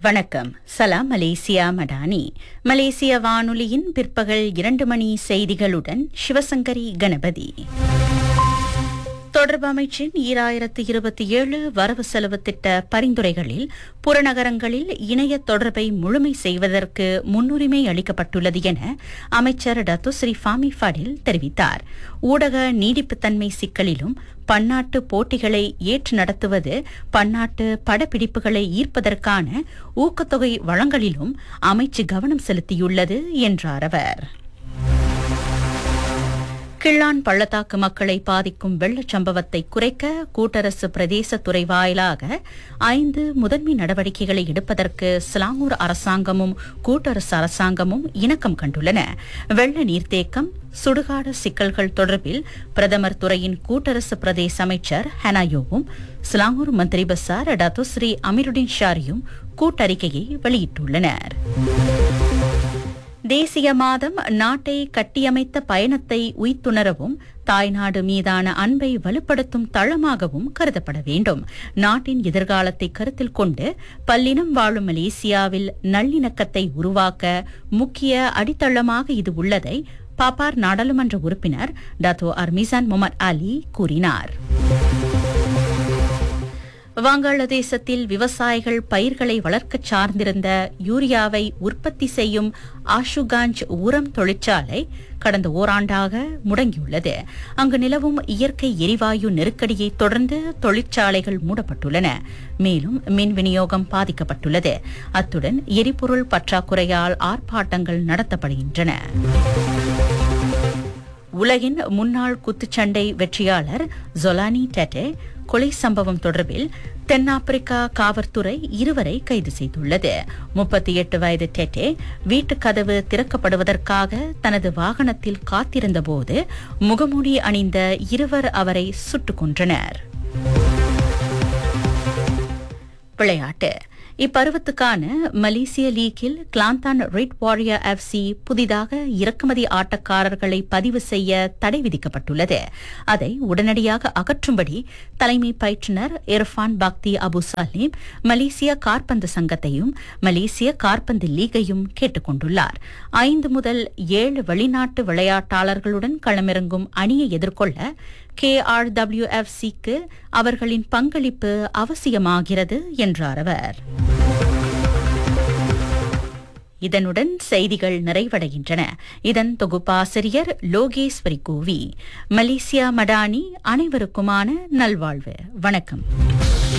வணக்கம் சலாம் மலேசியா மடானி மலேசிய வானொலியின் பிற்பகல் இரண்டு மணி செய்திகளுடன் சிவசங்கரி கணபதி தொடர்பு அமைச்சின் ஈராயிரத்து இருபத்தி ஏழு வரவு செலவு திட்ட பரிந்துரைகளில் புறநகரங்களில் இணைய தொடர்பை முழுமை செய்வதற்கு முன்னுரிமை அளிக்கப்பட்டுள்ளது என அமைச்சர் டத்து ஸ்ரீ ஃபாமி ஃபடில் தெரிவித்தார் ஊடக நீடிப்புத்தன்மை சிக்கலிலும் பன்னாட்டு போட்டிகளை ஏற்று நடத்துவது பன்னாட்டு படப்பிடிப்புகளை ஈர்ப்பதற்கான ஊக்கத்தொகை வழங்கலிலும் அமைச்சு கவனம் செலுத்தியுள்ளது என்றார் அவர் கிள்ளான் பள்ளத்தாக்கு மக்களை பாதிக்கும் வெள்ளச் சம்பவத்தை குறைக்க கூட்டரசு பிரதேச துறை வாயிலாக ஐந்து முதன்மை நடவடிக்கைகளை எடுப்பதற்கு சிலாங்கூர் அரசாங்கமும் கூட்டரசு அரசாங்கமும் இணக்கம் கண்டுள்ளன வெள்ள நீர்த்தேக்கம் சுடுகாடு சிக்கல்கள் தொடர்பில் பிரதமர் துறையின் கூட்டரசு பிரதேச அமைச்சர் ஹெனாயோவும் சிலாங்கூர் மந்திரி பசார் டத்துஸ்ரீ அமீருடின் ஷாரியும் கூட்டறிக்கையை வெளியிட்டுள்ளனர் தேசிய மாதம் நாட்டை கட்டியமைத்த பயணத்தை உய்த்துணரவும் தாய்நாடு மீதான அன்பை வலுப்படுத்தும் தளமாகவும் கருதப்பட வேண்டும் நாட்டின் எதிர்காலத்தை கருத்தில் கொண்டு பல்லினம் வாழும் மலேசியாவில் நல்லிணக்கத்தை உருவாக்க முக்கிய அடித்தளமாக இது உள்ளதை பாப்பார் நாடாளுமன்ற உறுப்பினர் டாத்தோ அர்மிசான் முகமது அலி கூறினார் வங்காளதேசத்தில் விவசாயிகள் பயிர்களை வளர்க்கச் சார்ந்திருந்த யூரியாவை உற்பத்தி செய்யும் ஆஷுகாஞ்ச் உரம் தொழிற்சாலை கடந்த ஓராண்டாக முடங்கியுள்ளது அங்கு நிலவும் இயற்கை எரிவாயு நெருக்கடியை தொடர்ந்து தொழிற்சாலைகள் மூடப்பட்டுள்ளன மேலும் மின் விநியோகம் பாதிக்கப்பட்டுள்ளது அத்துடன் எரிபொருள் பற்றாக்குறையால் ஆர்ப்பாட்டங்கள் நடத்தப்படுகின்றன உலகின் முன்னாள் குத்துச்சண்டை வெற்றியாளர் ஜொலானி டெட்டே கொலை சம்பவம் தொடர்பில் தென்னாப்பிரிக்கா காவல்துறை இருவரை கைது செய்துள்ளது முப்பத்தி எட்டு வயது டெட்டே வீட்டு கதவு திறக்கப்படுவதற்காக தனது வாகனத்தில் காத்திருந்தபோது முகமூடி அணிந்த இருவர் அவரை சுட்டுக் கொன்றனர் விளையாட்டு இப்பருவத்துக்கான மலேசிய லீக்கில் கிளாந்தான் ரெட் வாரியர் எஃப்சி புதிதாக இறக்குமதி ஆட்டக்காரர்களை பதிவு செய்ய தடை விதிக்கப்பட்டுள்ளது அதை உடனடியாக அகற்றும்படி தலைமை பயிற்றுநர் இர்ஃபான் பக்தி அபு சலீம் மலேசிய கார்பந்து சங்கத்தையும் மலேசிய கார்பந்து லீகையும் கேட்டுக் கொண்டுள்ளார் ஐந்து முதல் ஏழு வெளிநாட்டு விளையாட்டாளர்களுடன் களமிறங்கும் அணியை எதிர்கொள்ள கேஆர்டபிள்யூஎஃப்சிக்கு அவர்களின் பங்களிப்பு அவசியமாகிறது என்றார் அவர் இதனுடன் செய்திகள் நிறைவடைகின்றன இதன் தொகுப்பாசிரியர் லோகேஸ்வரி கோவி மலேசியா மடானி அனைவருக்குமான நல்வாழ்வு வணக்கம்